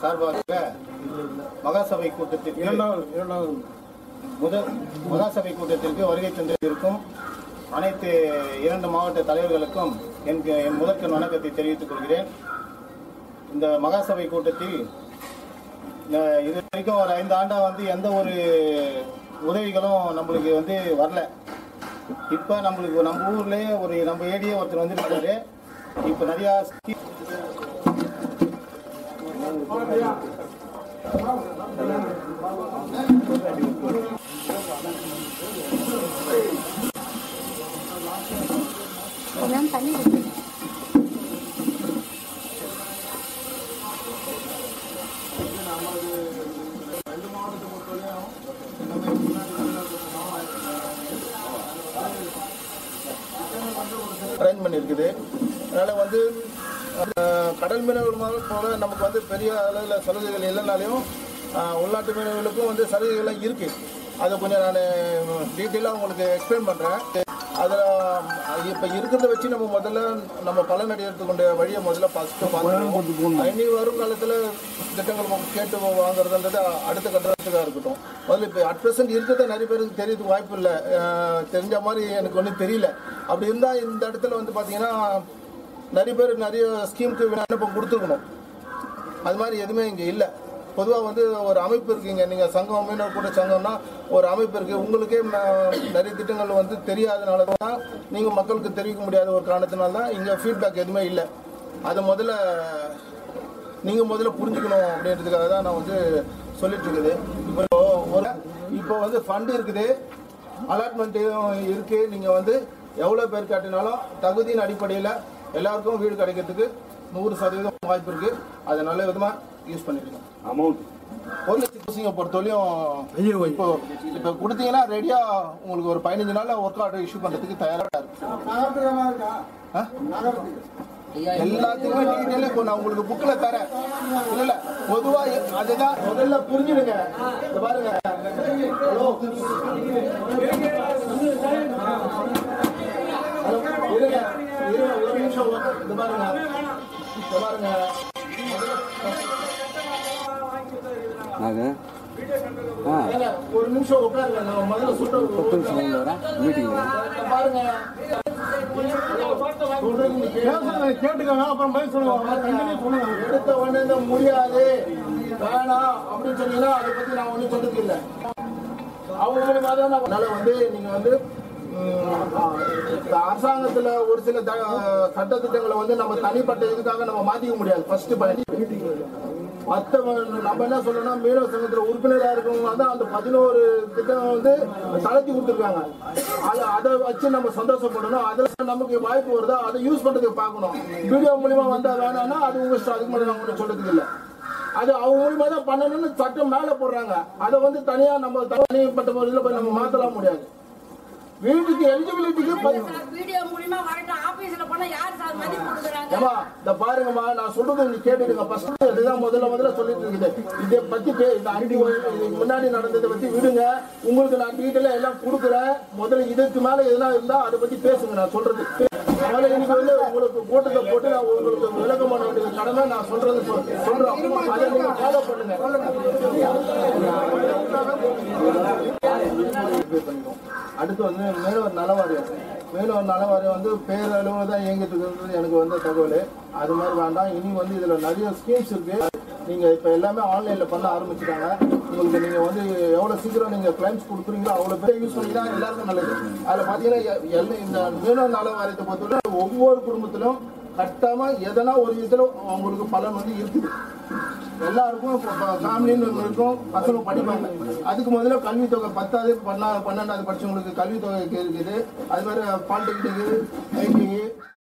சார்பாக மகாசபை கூட்டத்திற்கு இரண்டாவது இரண்டாவது முதல் மகாசபை கூட்டத்திற்கு வருகை தந்திருக்கும் அனைத்து இரண்டு மாவட்ட தலைவர்களுக்கும் என் என் முதற்கண் வணக்கத்தை தெரிவித்துக் கொள்கிறேன் இந்த மகாசபை கூட்டத்தில் அஹ், இது வரைக்கும் ஒரு ஐந்து ஆண்டா வந்து எந்த ஒரு உதவிகளும் நம்மளுக்கு வந்து வரல இப்போ நம்மளுக்கு நம்ம ஊர்லயே ஒரு நம்ம ஏரியா ஒருத்தர் வந்துருக்காரு இப்போ நிறையா scheme கொஞ்சம் தண்ணி குடி. அரேஞ்ச்மெண்ட் இருக்குது அதனால் வந்து அஹ், கடல் மீனவர்கள் போல நமக்கு வந்து பெரிய அளவில் சலுகைகள் இல்லைனாலையும் அஹ், உள்நாட்டு மீனவர்களுக்கும் வந்து சலுகைகள்லாம் இருக்குது அதை கொஞ்சம் நான் டீட்டெயிலாக உங்களுக்கு எக்ஸ்பிளைன் பண்ணுறேன் அதில் இப்போ இருக்கிறத வச்சு நம்ம முதல்ல நம்ம பலன் அடையிறதுக்கு கொண்ட வழியை முதல்ல ஃபஸ்ட்டு பார்த்துக்கணும் இனி வரும் காலத்தில் திட்டங்கள் நம்ம கேட்டு வாங்குறதுன்றது அடுத்த கட்டணத்துக்காக இருக்கட்டும் முதல்ல இப்போ அட் ப்ரெசென்ட் இருக்கிறத நிறைய பேருக்கு தெரியறதுக்கு வாய்ப்பு இல்லை தெரிஞ்ச மாதிரி எனக்கு ஒன்றும் தெரியல அப்படி இருந்தால் இந்த இடத்துல வந்து பார்த்தீங்கன்னா நிறைய பேர் நிறைய ஸ்கீமுக்கு விண்ணப்பம் கொடுத்துருக்கணும் அது மாதிரி எதுவுமே இங்கே இல்லை பொதுவாக வந்து ஒரு அமைப்பு இருக்குங்க நீங்கள் சங்கம் மீனவர் கூட சங்கம்னா ஒரு அமைப்பு இருக்குது உங்களுக்கே ம- நிறைய திட்டங்கள் வந்து தெரியாதனால தான் நீங்கள் மக்களுக்கு தெரிவிக்க முடியாத ஒரு காரணத்தினால தான் இங்கே ஃபீட்பேக் எதுவுமே இல்லை அதை முதல்ல நீங்கள் முதல்ல புரிஞ்சுக்கணும் அப்படின்றதுக்காக தான் நான் வந்து சொல்லிட்டு இருக்குது இப்போ ஒரு இப்போ வந்து ஃபண்டு இருக்குது அலாட்மெண்ட்டும் இருக்குது நீங்கள் வந்து எவ்வளோ பேர் கட்டினாலும் தகுதியின் அடிப்படையில் எல்லாருக்கும் வீடு கிடைக்கிறதுக்கு நூறு சதவீதம் வாய்ப்பு இருக்குது அதை நல்ல விதமாக யூஸ் பண்ணிடுங்க அமௌண்ட் ஒரு லட்சம் ஹவுசிங்கை பொறுத்தவரையும் இப்போ இப்போ கொடுத்தீங்கன்னா ரெடியாக உங்களுக்கு ஒரு பதினஞ்சு நாளில் ஒர்க் ஆர்டர் இஷ்யூ பண்ணுறதுக்கு தயாராக இருக்கு ஆ? எல்லாத்துக்குமே டீட்டெயிலும் இப்போ நான் உங்களுக்கு புக்கில் தரேன் இல்ல இல்ல பொதுவா அதுதான் முதல்ல புரிஞ்சுடுங்க இத பாருங்க ஹலோ ஹலோ, இருங்க இருங்க ஒரு நிமிஷம் இது பாருங்க இது பாருங்க நாங்கள் ஆ ஏங்க, ஒரு நிமிஷம் உட்காருங்க நான் முதல்ல சுட்டு பத்து நிமிஷம் உள்ள வரேன் மீட்டிங்கில் பாருங்க சொல்றது நீங்க கேளுங்க. கேட்டுக்கோங்க அப்புறம் பதில் சொல்லுவாங்க தண்ணி சொல்லுங்க எடுத்த உடனே இந்த முடியாது வேணாம் அப்படின்னு சொன்னீங்கன்னா அதை பத்தி நான் ஒண்ணும் சொல்றதுக்கு இல்லை அவங்க மூலியமா தான் நான் அதனால வந்து நீங்க வந்து ம், இந்த அரசாங்கத்துல ஒரு சில த- சட்டத்திட்டங்களை வந்து நம்ம தனிப்பட்ட இதுக்காக நம்ம மாத்திக்க முடியாது ஃபர்ஸ்ட் பண்ணி மற்ற நம்ம என்ன சொல்லணும்னா மீனவ சங்கத்துல உறுப்பினரா இருக்கவங்க தான் அந்த பதினோரு திட்டம் வந்து தளர்த்தி கொடுத்துருக்காங்க அது அதை வச்சு நம்ம சந்தோஷப்படணும் அதில் நமக்கு வாய்ப்பு வருதா அதை யூஸ் பண்றதுக்கு பார்க்கணும் வீடியோ மூலியமா வந்தா வேணாம்னா அது உங்க இஷ்டம் அதுக்கு மட்டும் நான் ஒன்றும் சொல்றதுக்கு இல்லை அது அவங்க மூலியமா தான் பண்ணணும்னு சட்டம் மேல போடுறாங்க அதை வந்து தனியா நம்ம தனிப்பட்ட முறையில் போய் நம்ம மாத்தலாம் முடியாது வீட்டுக்கு எலிஜிபிலிட்டிக்கு சார், வீடியோ மூலியமா வரட்டும் ஆபீஸ்ல போனா யார் சார் மதிப்பு கொடுக்குறாங்க ஏமா இந்த பாருங்கம்மா நான் சொல்றது நீ கேட்டுடுங்க ஃபர்ஸ்ட் இதுதான் முதல்ல முதல்ல சொல்லிட்டு இருக்குது இதை பத்தி பே இந்த அண்டி இதுக்கு முன்னாடி நடந்ததை பத்தி விடுங்க உங்களுக்கு நான் டீட்டெயிலா எல்லாம் கொடுக்குறேன் முதல்ல இதுக்கு மேல எதனா இருந்தா அதை பத்தி பேசுங்க நான் சொல்றது முதல்ல இன்னைக்கு வந்து உங்களுக்கு கூட்டத்தை போட்டு நான் உங்களுக்கு விளக்கம் பண்ண வேண்டிய கடமை நான் சொல்றது சொல்- சொல்றோம் அதை நீங்க ஃபாலோ பண்ணுங்க அடுத்து வந்து மேலவர் நலவாரியம் மேலவர் நலவாரியம் வந்து பேரளவில் தான் இயங்கிட்டு இருக்கிறது எனக்கு வந்த தகவல் அது மாதிரி வேண்டாம் இனி வந்து இதில் நிறைய ஸ்கீம்ஸ் இருக்கு நீங்கள் இப்போ எல்லாமே ஆன்லைனில் பண்ண ஆரம்பிச்சிட்டாங்க உங்களுக்கு நீங்கள் வந்து எவ்வளோ சீக்கிரம் நீங்கள் கிளைம்ஸ் கொடுக்குறீங்களோ அவ்வளோ பேர் யூஸ் பண்ணி தான் எல்லாருக்கும் நல்லது அதில் பார்த்தீங்கன்னா எ- எல்லா இந்த மீனவர் நல வாரியத்தை பொறுத்தவரை ஒவ்வொரு குடும்பத்திலும் கட்டாம எதனா ஒரு விதத்தில் அவங்களுக்கு பலன் வந்து இருக்குது எல்லாருக்கும் ஃபேமிலின்னு ஒன்று இருக்கும் பசங்க படிப்பாங்க அதுக்கு முதல்ல கல்வித்தொகை பத்தாவது பன்னா பன்னெண்டாவது படிச்சவங்களுக்கு கல்வித்தொகை இருக்குது அது மாதிரி பாலிடெக்னிக்கு ஐடிஐ